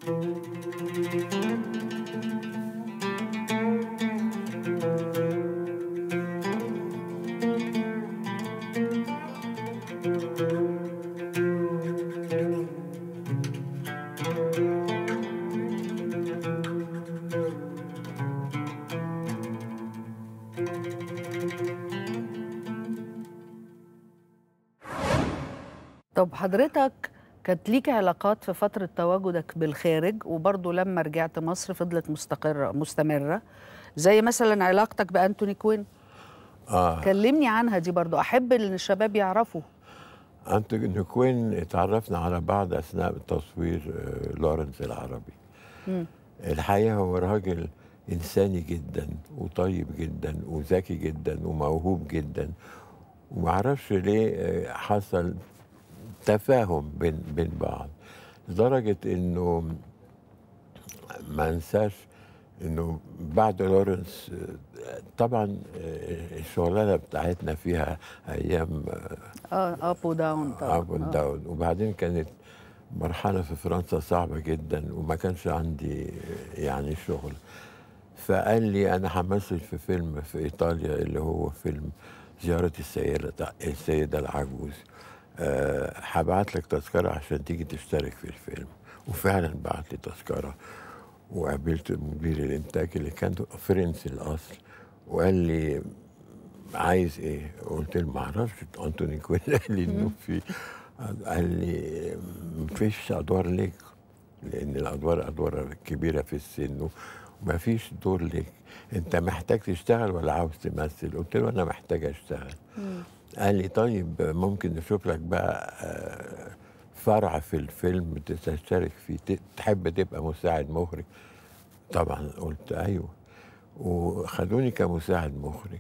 طب حضرتك كانت ليك علاقات في فترة تواجدك بالخارج وبرضه لما رجعت مصر فضلت مستقرة مستمرة زي مثلا علاقتك بأنتوني كوين اه كلمني عنها دي برضه أحب إن الشباب يعرفوا انتوني كوين اتعرفنا على بعض اثناء تصوير آه، لورنس العربي مم. الحقيقه هو راجل انساني جدا وطيب جدا وذكي جدا وموهوب جدا ومعرفش ليه آه، حصل تفاهم بين بين بعض لدرجه انه ما انساش انه بعد لورنس آه، طبعا آه، الشغلانه بتاعتنا فيها ايام آه، اه اب وداون طبعا اب اند آه. داون وبعدين كانت مرحله في فرنسا صعبه جدا وما كانش عندي يعني شغل فقال لي انا همثل في فيلم في ايطاليا اللي هو فيلم زياره السيده السيده العجوز أه هبعت لك تذكره عشان تيجي تشترك في الفيلم وفعلا بعت لي تذكره وقابلت مدير الانتاج اللي كان فرنسي الاصل وقال لي عايز ايه؟ قلت له ما اعرفش انتوني كوين قال لي انه في قال لي مفيش ادوار ليك لان الادوار ادوار كبيره في السن وما فيش دور ليك انت محتاج تشتغل ولا عاوز تمثل؟ قلت له انا محتاج اشتغل قال لي طيب ممكن نشوف لك بقى آه، فرع في الفيلم تشترك فيه ت- تحب تبقى مساعد مخرج طبعا قلت ايوه وخدوني كمساعد مخرج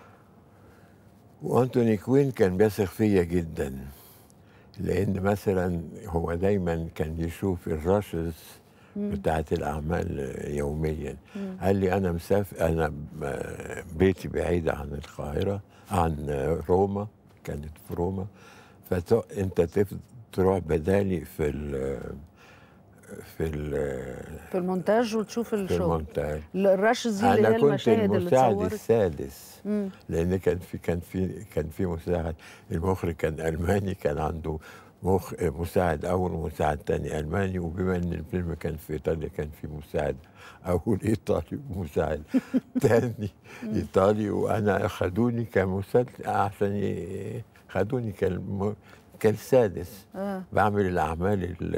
وانتوني كوين كان بيثق فيا جدا لان مثلا هو دايما كان يشوف الراشز بتاعت الاعمال يوميا قال لي انا مسافر انا ب- بيتي بعيد عن القاهره عن روما كانت في روما فانت تروح بدالي في ال في ال في المونتاج وتشوف في الشغل المونتاج الرش دي اللي انا هي كنت المشاهد اللي المساعد اتصورت السادس مم. لان كان في كان في كان في مساعد المخرج كان الماني كان عنده مخ مساعد اول ومساعد تاني الماني وبما ان الفيلم كان في ايطاليا كان في مساعد اول ايطالي ومساعد تاني ايطالي وانا خدوني كمساعد عشان ي- خدوني كالم كالسادس آه. بعمل الاعمال ال-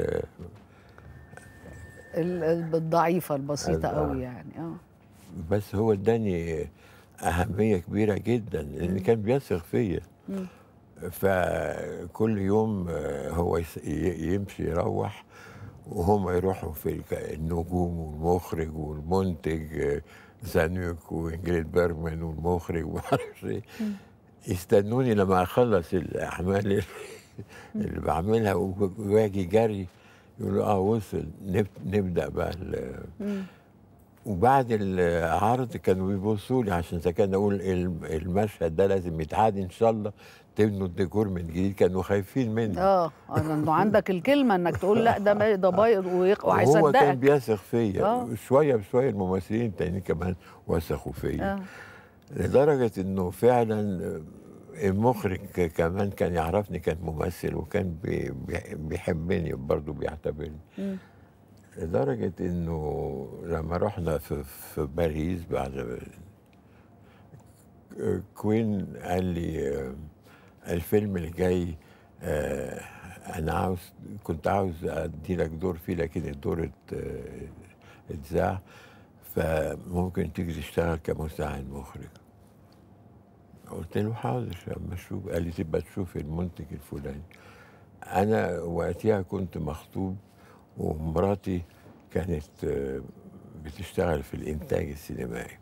ال- ال- الضعيفة البسيطة الضعيفة. قوي يعني اه بس هو اداني أهمية كبيرة جدا لأن كان بيثق فيا مم. فكل يوم آه، هو يس- ي- يمشي يروح وهم يروحوا في الك- النجوم والمخرج والمنتج آه، زانيوك وإنجريد بيرمان والمخرج ومعرفش إيه يستنوني لما أخلص الأعمال اللي بعملها واجي جري يقولوا اه وصل نب- نبدا بقى ال- مم. وبعد العرض كانوا بيبصوا لي عشان اذا كان اقول الم- المشهد ده لازم يتعاد ان شاء الله تبنوا الديكور من جديد كانوا خايفين مني اه انه عندك الكلمة انك تقول لا ده ما- ده بايظ ويق- وهو كان وهيصدقك بيثق فيا آه. شويه بشويه الممثلين التانيين كمان وثقوا فيا اه لدرجه انه فعلا المخرج كمان كان يعرفني كان ممثل وكان بي- بي- بيحبني برضه بيعتبرني مم. لدرجة إنه لما رحنا في, في باريس بعد كوين قال لي آه، الفيلم اللي جاي آه، أنا عاوز كنت عاوز أدي لك دور فيه لكن الدور ات- آه، اتذاع فممكن تيجي تشتغل كمساعد مخرج قلت له حاضر اما اشوف قال لي تبقى تشوف المنتج الفلاني انا وقتها كنت مخطوب ومراتي كانت آه، بتشتغل في الانتاج السينمائي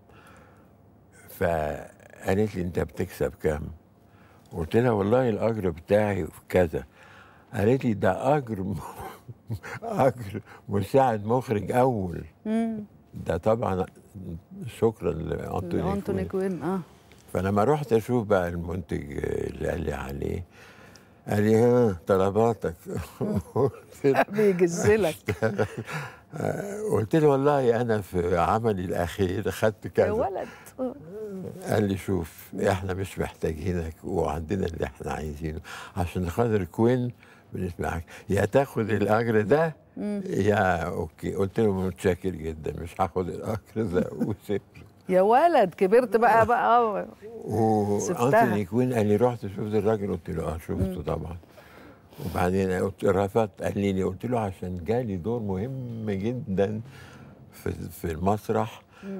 فقالت لي انت بتكسب كام قلت لها والله الاجر بتاعي كذا قالت لي ده اجر م- اجر مساعد مخرج اول مم. ده طبعا شكرا لانتوني انتوني كوين. كوين اه فلما رحت اشوف بقى المنتج اللي قال لي عليه قال لي ها طلباتك قلت له- بيجزلك قلت له والله انا في عملي الاخير خدت يا كذا ولد قال لي شوف احنا مش محتاجينك وعندنا اللي احنا عايزينه عشان خاطر كوين بنسمعك يا تاخد الاجر ده يا اوكي قلت له متشكر جدا مش هاخد الاجر ده وسبته يا ولد كبرت بقى بقى سبتها. وانتوني كوين قال لي رحت شفت الراجل قلت له اه شفته طبعا وبعدين قلت رفضت قال لي ليه؟ قلت له عشان جالي دور مهم جدا في في المسرح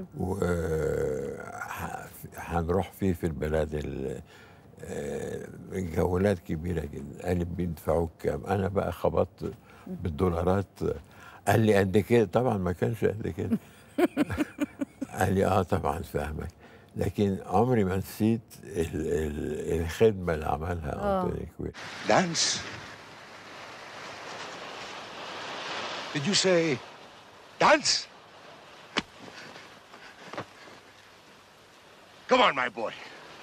وهنروح فيه في البلاد ال- آه، جولات كبيره جدا قال لي بيدفعوك كام انا بقى خبطت بالدولارات قال لي قد كده طبعا ما كانش قد كده قال لي اه طبعا فاهمك لكن عمري ما نسيت ال ال الخدمه اللي عملها آه. انتوني كوين Dance? Did you say dance? Come on, my boy.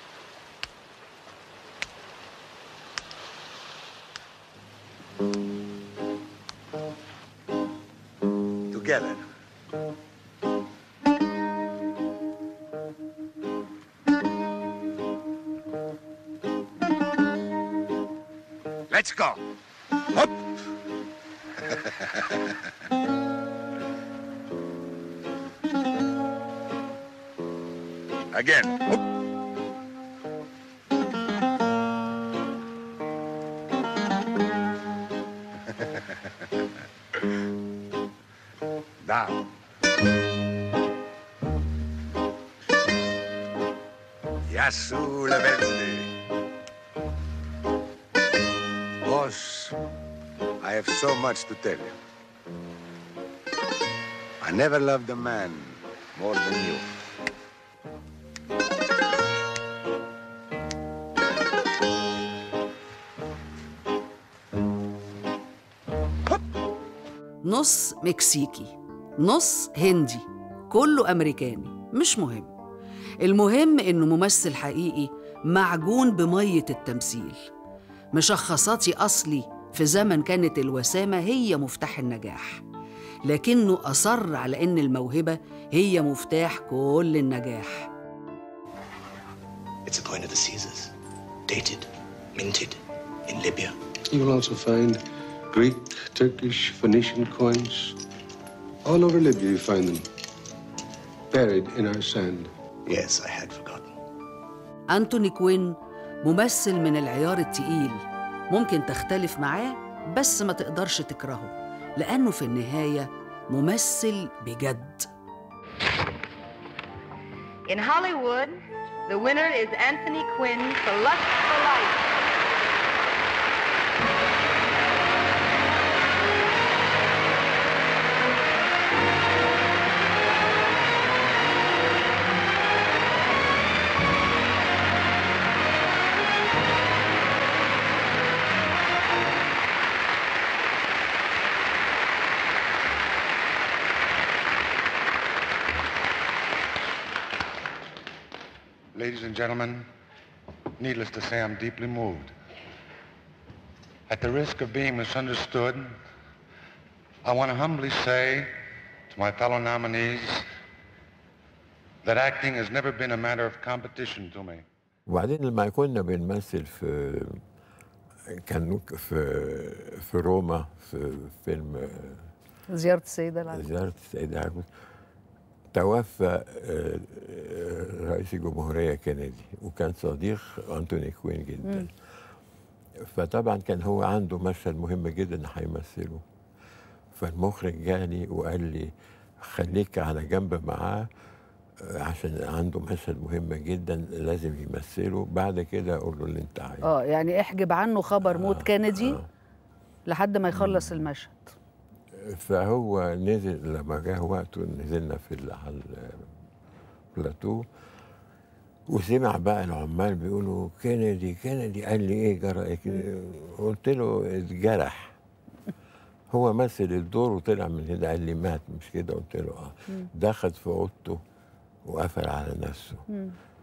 Together. Let's go. Up. Again. Up. Down. Yasu Levende. Boss, I have so much to tell you. I never loved a man more than you. نص مكسيكي نص هندي كله أمريكاني مش مهم المهم إنه ممثل حقيقي معجون بمية التمثيل مشخصاتي أصلي في زمن كانت الوسامة هي مفتاح النجاح لكنه أصر على إن الموهبة هي مفتاح كل النجاح It's a coin of the Caesars, dated, minted in Libya. You will also find Greek, Turkish, Phoenician coins. All over Libya you find them, buried in our sand. Yes, I had forgotten. أنتوني كوين ممثل من العيار التقيل ممكن تختلف معاه بس ما تقدرش تكرهه لأنه في النهاية ممثل بجد In Hollywood, the winner is Anthony Quinn for Lust for Life. Ladies and gentlemen, needless to say, I'm deeply moved. At the risk of being misunderstood, I want to humbly say to my fellow nominees that acting has never been a matter of competition to me. وبعدين لما كنا بنمثل في كان في في روما في فيلم زيارة السيدة العزيزة زيارة السيدة عجوز توفى آه، آه، رئيس الجمهورية كينيدي وكان صديق أنتوني كوين جدا فطبعا كان هو عنده مشهد مهم جدا هيمثله فالمخرج جاني وقال لي خليك على جنب معاه آه، عشان عنده مشهد مهم جدا لازم يمثله بعد كده اقول له اللي انت عايزه اه يعني احجب عنه خبر موت كينيدي لحد ما يخلص المشهد فهو نزل لما جه وقته نزلنا في ال- على البلاتو وسمع بقى العمال بيقولوا كينيدي كينيدي قال لي ايه جرى إيه كده؟ قلت له اتجرح هو مثل الدور وطلع من هنا قال لي مات مش كده قلت له اه دخل في اوضته وقفل على نفسه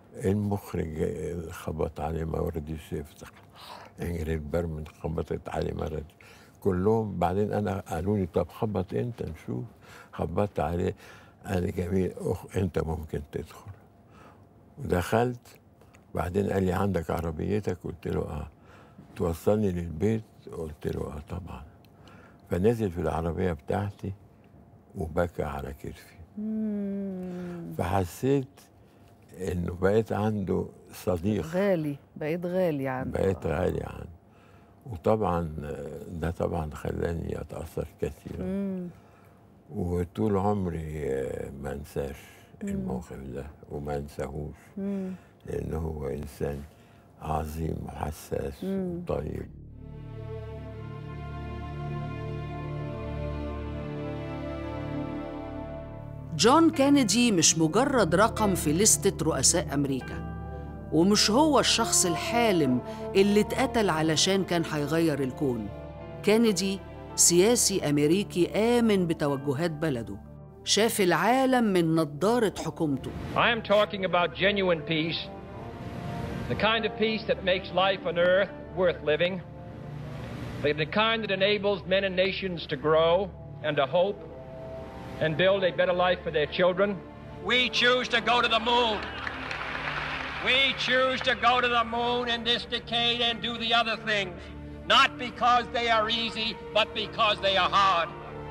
المخرج خبط عليه ما رضيش يفتح انجريد بيرمن خبطت عليه ما رضي كلهم بعدين انا قالوا لي طب خبط انت نشوف خبطت عليه قال لي جميل أخ انت ممكن تدخل ودخلت بعدين قال لي عندك عربيتك قلت له اه توصلني للبيت قلت له اه طبعا فنزل في العربيه بتاعتي وبكى على كتفي فحسيت انه بقيت عنده صديق غالي بقيت غالي عنده بقيت غالي عنه وطبعا ده طبعا خلاني اتاثر كثيرا وطول عمري ما انساش الموقف ده وما انساهوش لانه هو انسان عظيم وحساس وطيب جون كينيدي مش مجرد رقم في لستة رؤساء أمريكا ومش هو الشخص الحالم اللي اتقتل علشان كان هيغير الكون كينيدي سياسي أمريكي آمن بتوجهات بلده شاف العالم من نظارة حكومته I am talking about genuine peace, the kind of peace that makes life on earth worth living, the, the kind that enables men and nations to grow and to hope and build a better life for their children. We choose to go to the moon. We choose to go to the moon in this decade and do the other things, not because they are easy, but because they are hard.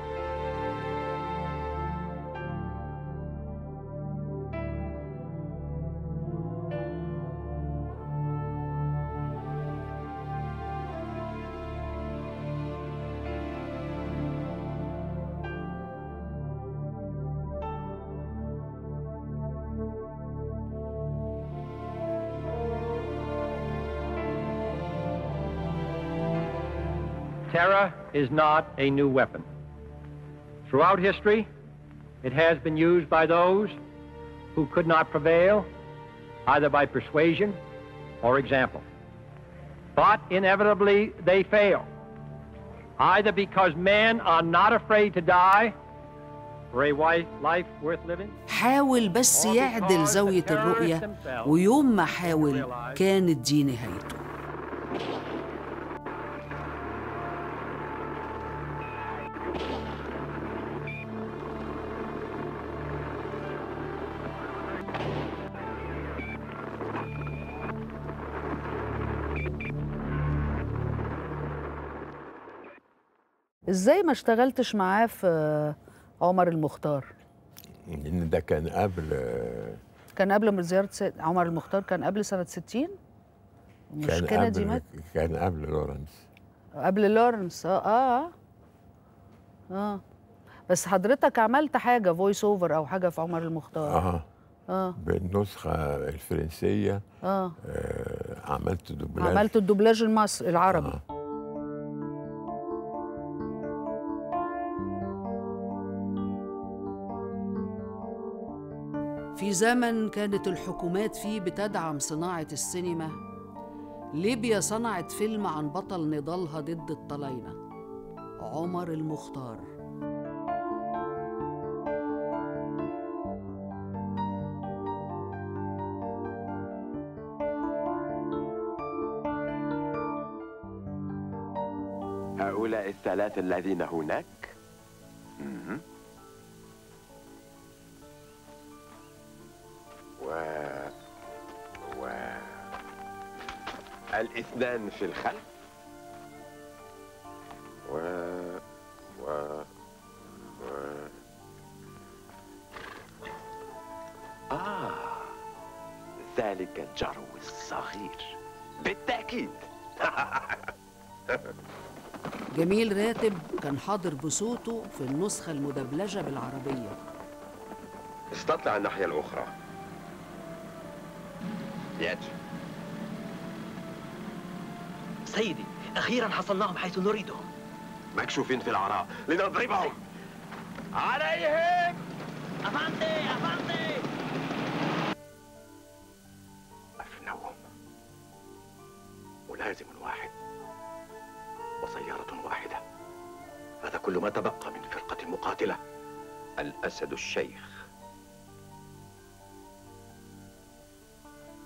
Terror is not a new weapon. Throughout history, it has been used by those who could not prevail either by persuasion or example. But inevitably, they fail, either because men are not afraid to die for a wi- life worth living. حاول بس يعدل زاوية الرؤية ويوم ما حاول كانت دي نهايته ازاي ما اشتغلتش معاه في عمر المختار لان ده كان قبل كان قبل من زيارة س- عمر المختار كان قبل سنة 60 مش كان كينيدي قبل مات كان قبل لورنس قبل لورنس اه اه اه بس حضرتك عملت حاجة فويس اوفر او حاجة في عمر المختار اه اه بالنسخه الفرنسيه اه آه عملت دوبلاج عملت الدوبلاج المصري العربي آه. في زمن كانت الحكومات فيه بتدعم صناعة السينما ليبيا صنعت فيلم عن بطل نضالها ضد الطلاينة عمر المختار هؤلاء الثلاثة الذين هناك مهم. و و الاثنان في الخلف و و و آه ذلك الجرو الصغير بالتأكيد جميل راتب كان حاضر بصوته في النسخة المدبلجة بالعربية استطلع الناحية الأخرى ياتي سيدي أخيرا حصلناهم حيث نريدهم مكشوفين في العراء لنضربهم عليهم أفندي أفندي أفنوهم ملازم واحد وسيارة واحدة هذا كل ما تبقى من فرقة مقاتلة الأسد الشيخ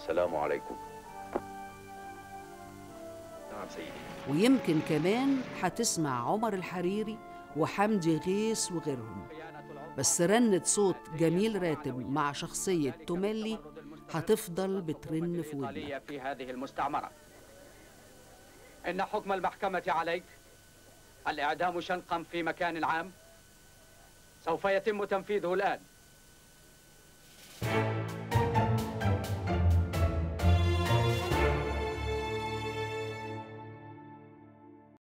السلام عليكم نعم سيدي ويمكن كمان هتسمع عمر الحريري وحمدي غيث وغيرهم بس رنة صوت جميل راتب مع شخصية توميلي هتفضل بترن في ودنك الإيطالية في هذه المستعمرة إن حكم المحكمة عليك الإعدام شنقا في مكان عام سوف يتم تنفيذه الآن